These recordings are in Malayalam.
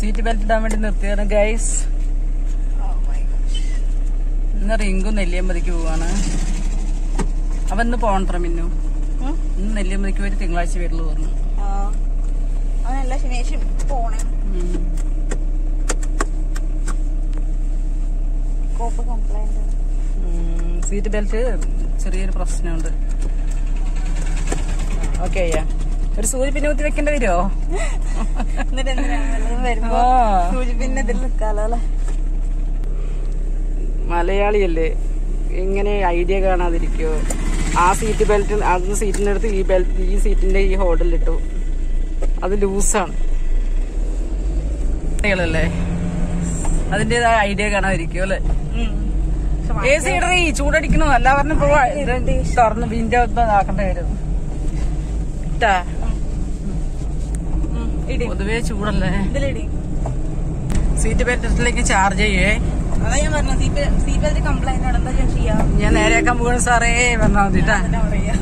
സീറ്റ് ബെൽറ്റ് ഇടാൻ വേണ്ടി നിർത്തിയാണ് ഗൈസ് ഇന്ന് റിങ്കും നെല്ലിയമ്പതിക്ക് പോവാണ് അവ ഇന്ന് പോകണത്ര മിന്നു ഇന്ന് നെല്ലിയമ്പതിക്ക് പോയിട്ട് തിങ്കളാഴ്ച വരുള്ളൂ പറഞ്ഞു അവനെല്ലാ ശനിയാഴ്ചയും പോണേ ഉം. കോപ്പ് കംപ്ലൈന്റ് ഉം, സീറ്റ് ബെൽറ്റ് ചെറിയൊരു പ്രശ്നമുണ്ട് ഓക്കെ അയ്യാ ഒരു സൂചി പിന്നെ കുത്തി വെക്കേണ്ടി വരുമോ എന്നിട്ട് എന്തിനാണ് വല്ലതും വരുമ്പോ ആ. സൂചി പിന്നെ ഇതിൽ നിൽക്കാലോ അല്ലെ മലയാളിയല്ലേ എങ്ങനെ ഐഡിയ കാണാതിരിക്കോ ആ സീറ്റ് ബെൽറ്റ് അത് സീറ്റിന്റെ അടുത്ത് ഈ ബെൽറ്റ് ഈ സീറ്റിന്റെ ഈ ഹോൾഡിലിട്ടു അത് ലൂസാണ് കുട്ടികളല്ലേ അതിന്റേതായ ഐഡിയ കാണാതിരിക്കോ അല്ലെ എ സി ഇടറി ചൂടടിക്കണു അല്ല പറഞ്ഞ തുറന്ന് വിൻഡോ ആക്കേണ്ടി വരും ഇട്ടാ ഇടി പൊതുവേ ചൂടല്ലേ ഇതിലിടി സീറ്റ് ബെൽറ്റിലേക്ക് ചാർജ് ചെയ്യേ അതാ ഞാൻ പറഞ്ഞു സീറ്റ് സീറ്റ് ബെൽറ്റ് കംപ്ലൈന്റ് ആണ് എന്താ ഞാൻ ചെയ്യാ ഞാൻ നേരെയാക്കാൻ പോകണ സാറേ പറഞ്ഞാൽ മതിട്ടാ എന്താ പറയാ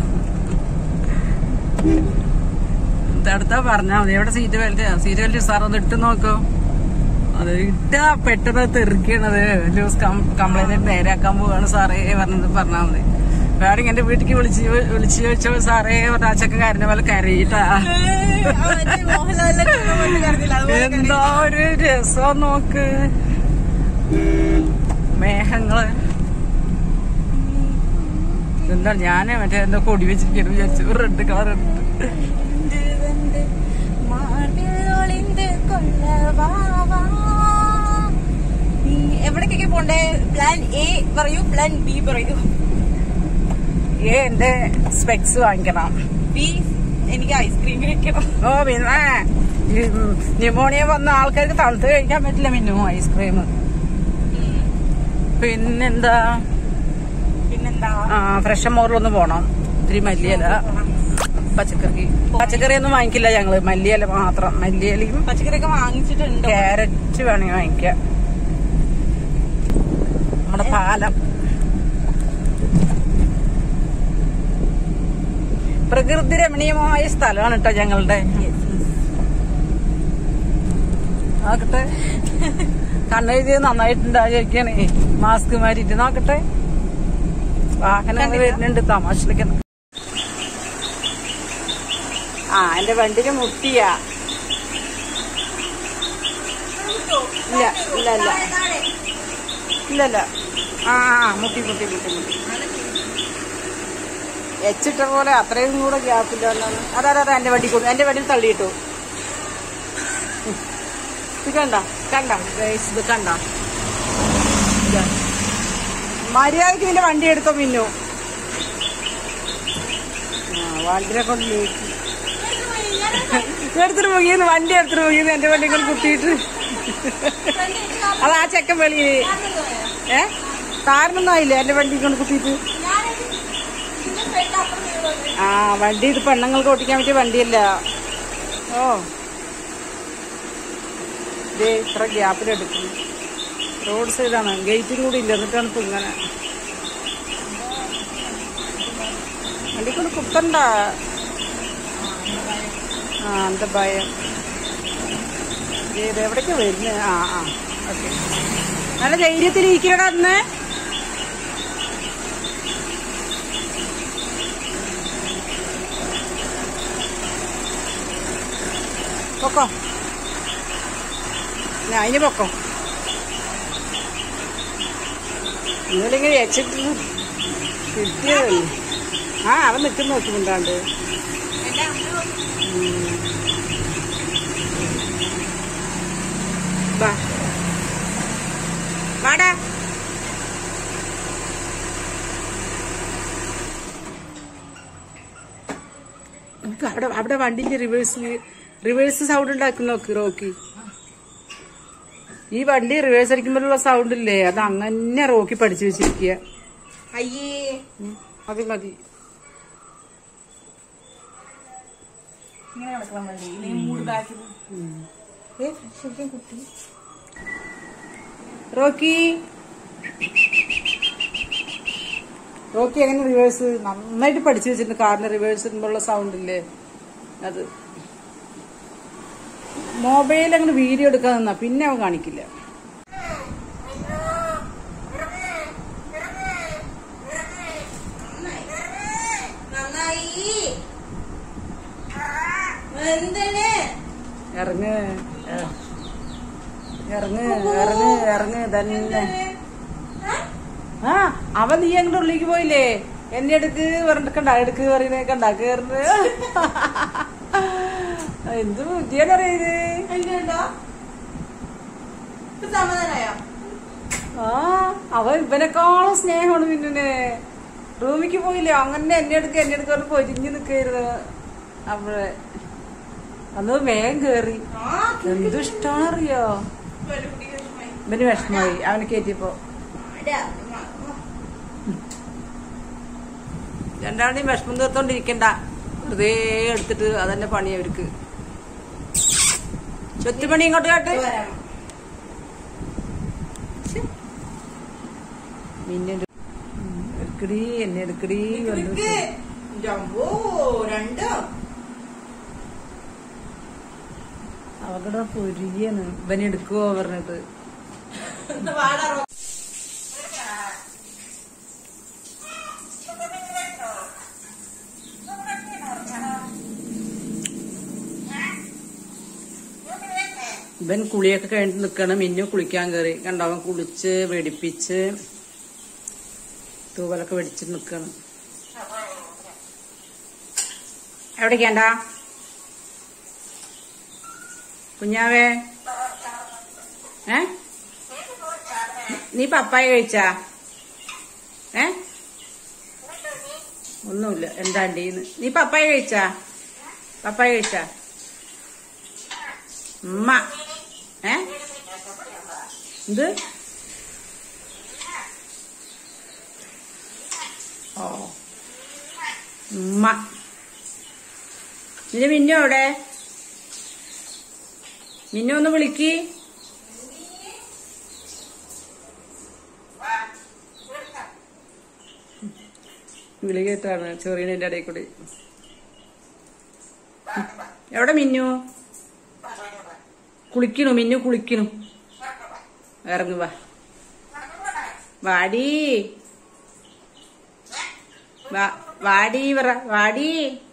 അടുത്താ പറഞ്ഞാ മതി എവിടെ seat belt seat belt sir ഒന്ന് ഇട്ട് നോക്കോ അത് ഇട്ടാ പെട്ടെന്ന് തെറിക്കണത് ലൂസ് കംപ്ലൈന്റ് നേരെയാക്കാൻ പോവാണ് സാറേ പറഞ്ഞത് പറഞ്ഞാ മതി വേറെ എന്റെ വീട്ടിക്ക് വിളിച്ച് വിളിച്ച് ചോദിച്ചോ സാറേ പറഞ്ഞ ആ ചെക്കൻ പോലെ കരയിട്ടാ മോഹൻലാലിനെ കൊണ്ട് കരഞ്ഞില്ല അതുപോലെ എന്താ ഒരു രസം നോക്ക് മേഘങ്ങള് എന്താ ഞാന് മറ്റേ എന്താ കൊടി വെച്ചിരിക്കുന്നു വിചാരിച്ചു റെഡ് കളർ ഉണ്ട് കരഞ്ഞിട്ട് മാർബിൾ ഒളിந்து കൊള്ളവാവാ. നീ എവിടേക്കൊക്കെ പോണ്ടേ പ്ലാൻ എ പറയൂ പ്ലാൻ ബി പറയൂ ഏ എന്റെ സ്പെക്സ് വാങ്ങിക്കണം ബി എനിക്ക് ഐസ്ക്രീം കഴിക്കണം ഓ പിന്നെ ന്യൂമോണിയ വന്ന ആൾക്കാർക്ക് തണുത്ത് കഴിക്കാൻ പറ്റില്ല മിന്നു ഐസ്ക്രീം പിന്നെന്താ പിന്നെന്താ ആ ഫ്രഷ് മോറിലൊന്ന് പോണം ഇത്തിരി മല്ലിയില പച്ചക്കറി പച്ചക്കറി ഒന്നും വാങ്ങിക്കില്ല ഞങ്ങള് മല്ലിയില മാത്രം മല്ലിയിലയും പച്ചക്കറിയൊക്കെ വാങ്ങിച്ചിട്ടുണ്ട് ക്യാരറ്റ് വേണമെങ്കിൽ വാങ്ങിക്കാം നമ്മുടെ പാലം പ്രകൃതി രമണീയമായ സ്ഥലമാണ് കേട്ടോ ഞങ്ങളുടെ നോക്കട്ടെ കണ്ണെഴുതി നന്നായിട്ടുണ്ടായിരിക്കണേ മാസ്ക് മാറ്റിട്ട് നോക്കട്ടെ വാഹനങ്ങൾ വരുന്നുണ്ട് തമാശിക്കണം ആ എന്റെ വണ്ടിക്ക് മുട്ടിയാ ഇല്ല ഇല്ല ഇല്ല ഇല്ല ഇല്ല ആ ആ മുട്ടി മുട്ടി മുട്ടി മുട്ടി എച്ചിട്ട പോലെ അത്രയും കൂടെ ഗ്യാപ്പില്ല എന്നാണ് അതാ അതാ എന്റെ വണ്ടി കൊടു എന്റെ വണ്ടിയിൽ തള്ളിയിട്ടു ഇത് കണ്ട കണ്ട ഗൈസ് ഇത് കണ്ട ഇതാ. മര്യാദക്ക് നിന്റെ വണ്ടി എടുത്തോ മിന്നു ആ വണ്ടിനെ കൊണ്ട് നീക്കി എടുത്തിട്ട് പോകിയെന്ന് വണ്ടി എടുത്തിട്ട് പോകിയെന്ന് എന്റെ വണ്ടി കൊണ്ട് കുത്തിയിട്ട് അത് ആ ചെക്കൻ വെളിയിൽ ഏ കാരണൊന്നും ആയില്ല എന്റെ വണ്ടി കൊണ്ട് കുത്തിയിട്ട് ആ വണ്ടി ഇത് പെണ്ണുങ്ങൾക്ക് ഓട്ടിക്കാൻ പറ്റിയ വണ്ടിയല്ല ഓ ദേ ഇത്ര ഗ്യാപ്പിലെടുക്കും റോഡ് സൈഡാണ് ഗേറ്റും കൂടി ഇല്ല എന്നിട്ടാണ് ഇപ്പൊ ഇങ്ങനെ വണ്ടി കൊണ്ട് കുത്തണ്ട ആ എന്താ ഭയം ഇത് എവിടേക്ക് വരുന്നത് ആ ആ ഓക്കെ നല്ല ധൈര്യത്തിൽ ഇരിക്കണടാ അന്ന് പൊക്കോ ഞാൻ അതിന് പൊക്കോ നിങ്ങളിങ്ങനെ വെച്ചിട്ട് കിട്ടിയതല്ലേ ആ അവൻ നിൽക്കുന്ന നോക്കുന്നുണ്ടാണ്ട് വാ വാടാ നമുക്ക് അവിടെ അവിടെ വണ്ടിന്റെ റിവേഴ്സ് റിവേഴ്സ് സൗണ്ട് ഉണ്ടാക്കി നോക്ക് റോക്കി ഈ വണ്ടി റിവേഴ്സ് അടിക്കുമ്പോഴുള്ള സൗണ്ട് ഇല്ലേ അത് അങ്ങനെ റോക്കി പഠിച്ചു വെച്ചിരിക്കുക അയ്യേ മതി മതി ഇങ്ങനെ കിടക്കണം മതി ഇല്ലെങ്കിൽ മൂഡ് ബാക്കിൽ ഏ ശരിക്കും കുട്ടി റോക്കി റോക്കി എങ്ങനെ റിവേഴ്സ് നന്നായിട്ട് പഠിച്ചു വെച്ചിട്ടുണ്ട് കാറിന്റെ റിവേഴ്സ് ഇടുമ്പോഴുള്ള സൗണ്ട് ഇല്ലേ അത് മൊബൈൽ അങ്ങനെ വീഡിയോ എടുക്കാൻ നിന്നാ പിന്നെ അവൻ കാണിക്കില്ല നന്നായി എന്താണ് ഇറങ്ങ് ഏ. ഇറങ്ങ് ഇറങ്ങ് ഇറങ്ങ് തന്നെ ആ അവൻ നീ അങ്ങോട്ട് ഉള്ളിലേക്ക് പോയില്ലേ എന്നെ എടുക്ക് പറഞ്ഞിട്ട് കണ്ട എടുക്ക് പറയുന്നേ കണ്ട കേറുന്നത് എന്ത് ബുദ്ധിയാണറിയത് എങ്ങനെയുണ്ടോ ഇപ്പൊ സമാധാനായോ ആ അവൻ ഇവനെക്കാളും സ്നേഹമാണ് പിന്നെ റൂമിക്ക് പോയില്ലേ അങ്ങനെ എന്നെ എടുക്ക എന്നെ എടുക്ക പറഞ്ഞ് പൊരിഞ്ഞു നിക്കായിരുന്നു അവിടെ അന്ന് വേഗം കേറി ആ എന്ത് ഇഷ്ടമാണെന്നറിയോ ഒരു കുട്ടിക്ക് വിഷമായി. ഇവന് വിഷമമായി അവനെ കയറ്റിയപ്പോ ആടാ, രണ്ടാളുടെയും വിഷമം തീർത്തോണ്ടിരിക്കണ്ട വെറുതെ എടുത്തിട്ട് അതന്നെ പണി അവർക്ക് ചുറ്റുപണി ഇങ്ങോട്ട് കാട്ട് വരാം. പിന്നെ എടുക്കടി എന്നെ എടുക്കടി നിക്ക്. ജമ്പോ രണ്ടോ അവരുടെ പൊരിയാണ് ഇവനെ എടുക്കുവോ പറഞ്ഞിട്ട് വാടാ റോ- ഇവൻ കുളിയൊക്കെ കഴിഞ്ഞിട്ട് നിക്കണം മിന്നു കുളിക്കാൻ കയറി കണ്ടവൻ കുളിച്ച് വെടിപ്പിച്ച് തൂവലൊക്കെ വെടിച്ച് നിക്കണം എവിടേക്കാണ്ടാ കുഞ്ഞാവേ ഏ നീ പപ്പായ കഴിച്ചാ ഏ ഒന്നുമില്ല എന്താണ്ടീന്ന് നീ പപ്പായ കഴിച്ചാ പപ്പായ കഴിച്ചാ ഉമ്മ ഏ എന്ത് ഓ ഉമ്മ നിന്റെ മിന്നു എവിടെ മിന്നു ഒന്ന് വിളിക്ക് വിളി കേട്ടാണ് ചെറിയതിന്റെ ഇടയിൽ കൂടി എവിടെ മിന്നു കുളിക്കണു മിന്നു കുളിക്കണു ഇറങ്ങു വാ വാടി വാ- വാടി പറ വാടി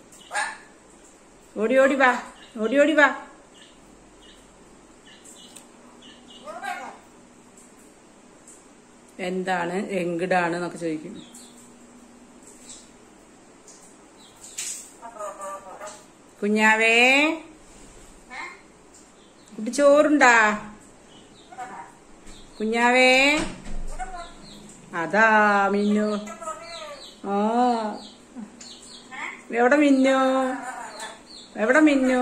ഓടി ഓടി വാ ഓടി ഓടി വാ എന്താണ് എങ്കിടാണ് എന്നൊക്കെ ചോദിക്കും കുഞ്ഞാവേ കുട്ടി ചോറുണ്ടാ കുഞ്ഞാവേ അതാ മിന്നു ആ എവിടെ മിന്നു എവിടെ മിന്നു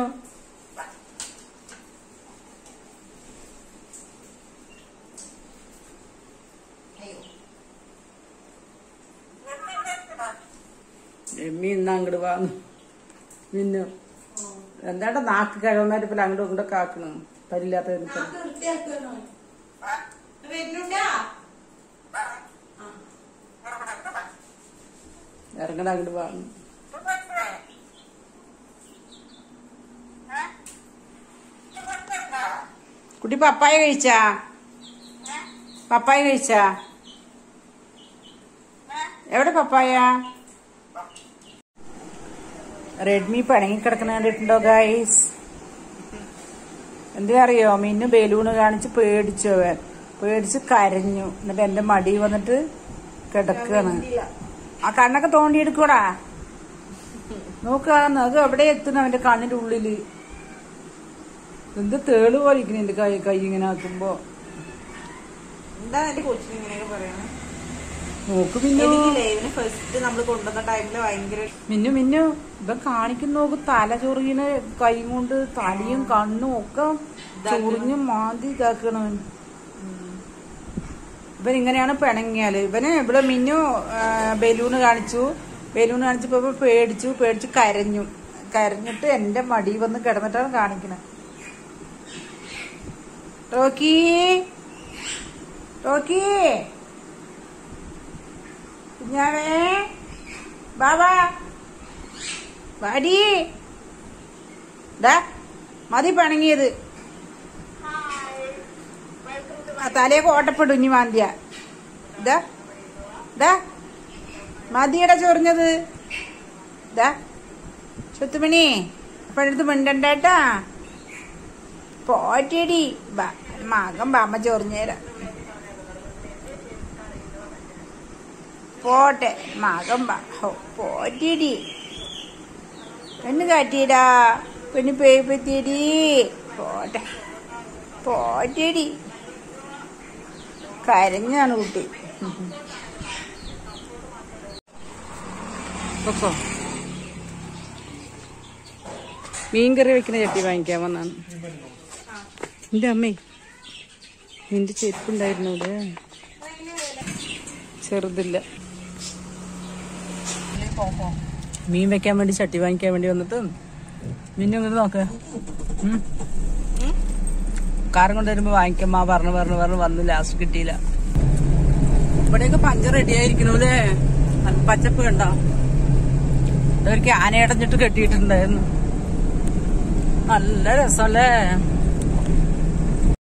എമ്മി ഇന്ന് അങ്ങോട്ട് വാന്നു മിന്നു എന്താണ്ട നാക്ക് കിഴവന്മാര് ഇപ്പൊ അങ്ങോട്ടും ഇങ്ങോട്ടൊക്കെ ആക്കണം പരില്ലാത്ത ആ, വൃത്തിയാക്കുവാണോ? വരുന്നുണ്ടാ? ഇറങ്ങണ അങ്ങോട്ട് വാങ്ങും കുട്ടി പപ്പായ കഴിച്ചാ പപ്പായ കഴിച്ചാ എവിടെ പപ്പായ റെഡ്മി പണങ്ങി കിടക്കുന്ന കണ്ടിട്ടുണ്ടോ ഗൈസ് എന്തിനറിയോ മിന്നു ബലൂണ് കാണിച്ച് പേടിച്ചു അവൻ പേടിച്ച് കരഞ്ഞു എന്നിട്ട് എന്റെ മടി വന്നിട്ട് കിടക്കാണ് ആ കണ്ണൊക്കെ തോണ്ടിയെടുക്കൂടാ നോക്കാ നഖം എവിടെ എത്തുന്നു അവന്റെ കണ്ണിന്റെ ഉള്ളില് എന്ത് തേള് പോലെ ഇരിക്കുന്നു എന്റെ കൈ കൈ ഇങ്ങനെ ആക്കുമ്പോ എന്താ എന്റെ കൊച്ചിന് ഇങ്ങനെയൊക്കെ പറയണേ നോക്ക് മിന്നു എനിക്ക് ലൈവിന് ഫസ്റ്റ് നമ്മൾ കൊണ്ടുവന്ന ടൈമില് ഭയങ്കര മിന്നു മിന്നു ഇവൻ കാണിക്കുന്ന നോക്ക് തല ചൊറിയന് കൈ കൊണ്ട് തലയും കണ്ണും ഒക്കെ ചൊറിഞ്ഞും മാന്തി ഇതാക്കണം ഇവൻ ഇങ്ങനെയാണ് പിണങ്ങിയാല് ഇവന് ഇവിടെ മിന്നു ആ, ബലൂണ് കാണിച്ചു ബലൂണ് കാണിച്ചപ്പോ ഇവൻ പേടിച്ചു പേടിച്ച് കരഞ്ഞു കരഞ്ഞിട്ട് എന്റെ മടി വന്ന് കിടന്നിട്ടാണ് കാണിക്കണേ റോക്കി റോക്കി കുഞ്ഞാവേ ബാബാ വാടി ഡാ മതി പിണങ്ങിയത് തലയെ കോട്ടപ്പെടും ഇനി മാന്തിയ ഇതാ ഇതാ മതിയുടെ ചൊറിഞ്ഞത് ഇതാ ചുത്തുമണി അപ്പോഴടുത്ത് മിണ്ടണ്ടേട്ടാ പോറ്റേടി ബാ മകൻ ബാമ്മ ചൊറിഞ്ഞേരാ പോട്ടെ മകൻ ബാ ഹോ പോറ്റേടി പെണ്ണ് കാട്ടിയടാ പെണ്ണ് പേപ്പത്തിയടി പോട്ടെ പോറ്റേടി കരഞ്ഞാണ് കുട്ടി പൊക്കോ മീൻകറി വെക്കുന്ന ചട്ടി വാങ്ങിക്കാൻ വന്നാണ് എന്റെ അമ്മേ നിന്റെ ചെരുപ്പുണ്ടായിരുന്നു ഇവിടെ ചെറുതില്ല മീൻ വെക്കാൻ വേണ്ടി ചട്ടി വാങ്ങിക്കാൻ വേണ്ടി വന്നിട്ട് മിന്നു ഇങ്ങോട്ട് നോക്ക് ഉം. കാരം കൊണ്ടുവരുമ്പോ വാങ്ങിക്കമ്മ പറഞ്ഞു പറഞ്ഞു പറഞ്ഞു വന്ന് ലാസ്റ്റ് കിട്ടിയില്ല ഇവിടെയൊക്കെ പഞ്ചർ റെഡി ആയിരിക്കണു അല്ലേ നല്ല പച്ചപ്പ് കണ്ടോ ഇതൊരിക്കൽ ആനയടഞ്ഞിട്ട് കെട്ടിയിട്ടുണ്ടായിരുന്നു നല്ല രസമല്ലേ